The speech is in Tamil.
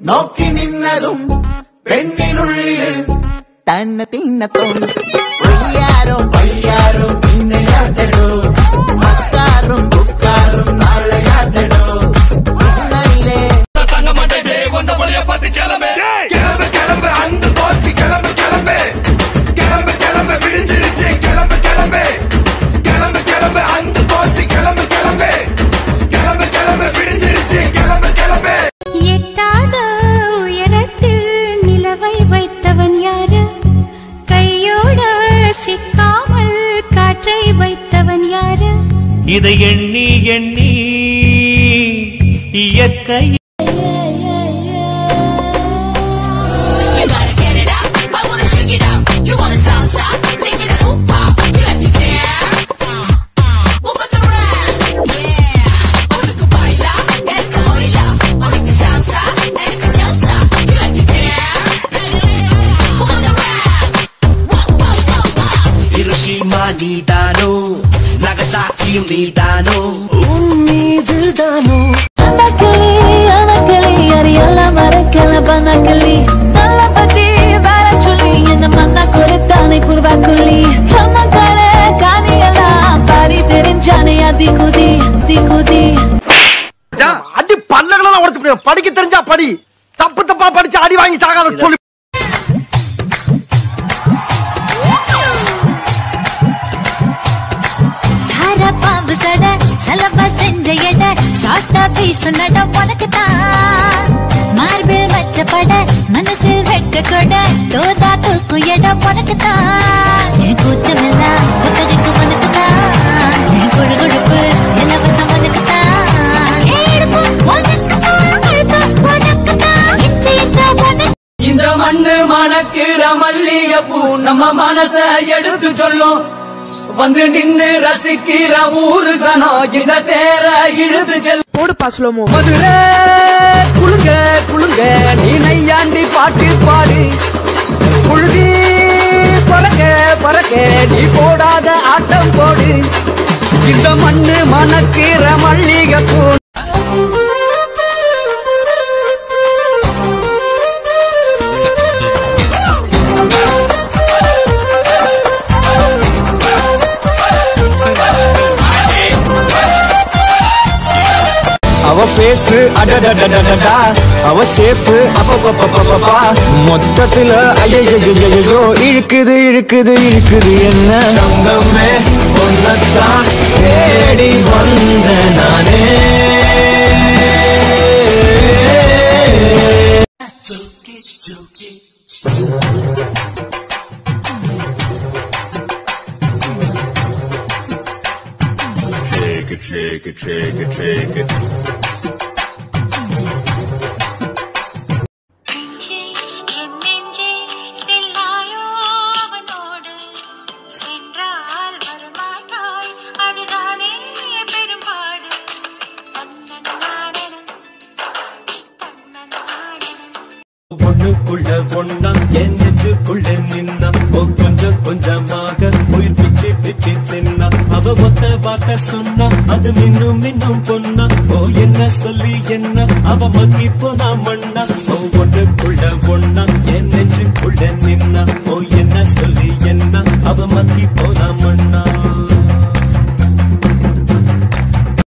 നോക്കി നിന്നതും പെണ്ണിനുള്ളിൽ തന്നെ തിന്നത്തും വയ്യാരും വയ്യാരും പിന്നെ കാട്ടടോ മക്കാറും ബുക്കാറും നാളെ കാട്ടടോ ഇന്നല്ലേ கிளம்பு கிளம்பு அந்த போச்சு கிளம்பு கிளம்பு கிளம்பு கிளம்பு விடிஞ்சிருச்சு கிளம்பு கிளம்பு கிளம்பு கிளம்பு அந்த போச்சு கிளம்பு கிளம்பு கிளம்பு கிளம்பு விடிஞ்சிருச்சு கிளம்பு கிளம்பு எட்டாத உயரத்தில் நிலவை வைத்தவன் யாரு கையோட சிக்காமல் காற்றை வைத்தவன் யாரு இதை எண்ணி எண்ணி இயற்கை You gotta get it up. I wanna shake it up. You wanna salsa? Make it a hoop hop. You like to dare? Walk on the rack. உனக்கு baila, எனக்கு moila. உனக்கு salsa, எனக்கு danza. You like to dare? Walk on the rack. Walk, walk, walk, walk. Hiroshima நீதானோ நகசாக்கியும் நீதானோ உன் மீதுதானோ அனக்களி அனக்களி அறியெல்லாம் மறக்கல பனக்களி நல்ல பத்தி வேற சொல்லி என்ன மண்ண கொடுத்தானே புர்வாக்குள்ளி கம்மக்களே காணியெல்லாம் பாரி தெரிஞ்சானே அதி குதி அதி குதி அடி பல்லகளெல்லாம் உடச்சு போடுவேன். படிக்க தெரிஞ்சா படி தப்பு தப்பா படிச்சு அடி வாங்கி சாகாத சொல்லி சார பாம்பு சட சலப செஞ்ச எட சாட்டா பீசு நட உனக்கு தான் மார்பில் வச்ச பட மனசில் வெட்ட கொட தோதா தூக்கும் எட உனக்கு தான் என் கூச்சமெல்லாம் புத்தகைக்கு உனக்கு தான் என் கொடு கொடுப்பு இலவசம் உனக்கு தான் எடுப்பு உனக்கு தான் அழுப்பு உனக்கு தான் இச்சை இச்சை உனக்கு இந்த மண்ணு மணக்கிற மல்லிகை பூ நம்ம மனச எடுத்து சொல்லும் வந்து நின்னு ரசிக்கிற ஊரு சனம் இந்த தேர இழுத்து செல்லும் போடு பாஸ்லோமோ மதுரை குளுங்க குளுங்க நீ நையாண்டி பாட்டு பாடு புழுதி பறக்க பறக்க நீ போடாத ஆட்டம் போடு இந்த மண்ணு மணக்கிற மல்லிகை பூ அவ ஃபேஸ் அடடடடடடா அவ ஷேப்பு அப்பப்பப்பப்பப்பா மொத்தத்துல ஐயோ இழுக்குது இழுக்குது இழுக்குது என்ன தங்கமே ஒன்னத்தான் தேடி வந்த நானே Shake it, shake it, shake it, shake it. நெஞ்சே என் நெஞ்சே செல்லாயோ அவனோடு சென்றால் வரமாட்டாய் அதுதானே பெரும்பாடு தன்னன்னானன தன்னன்னானன ஒண்ணுக்குள்ள ஒண்ணா என் நெஞ்சுக்குள்ள நின்னா ஓ கொஞ்சம் கொஞ்சமாக உயிர் பிச்சு பிச்சு தின்னா அவ ஒத்த வார்த்தை சொன்னா அது மின்னும் மின்னும் பொன்னா ஓ என்ன சொல்லி என்ன அவ மக்கி போனா மண்ணா ஓ ஒண்ணுக்குள்ள ஒண்ணா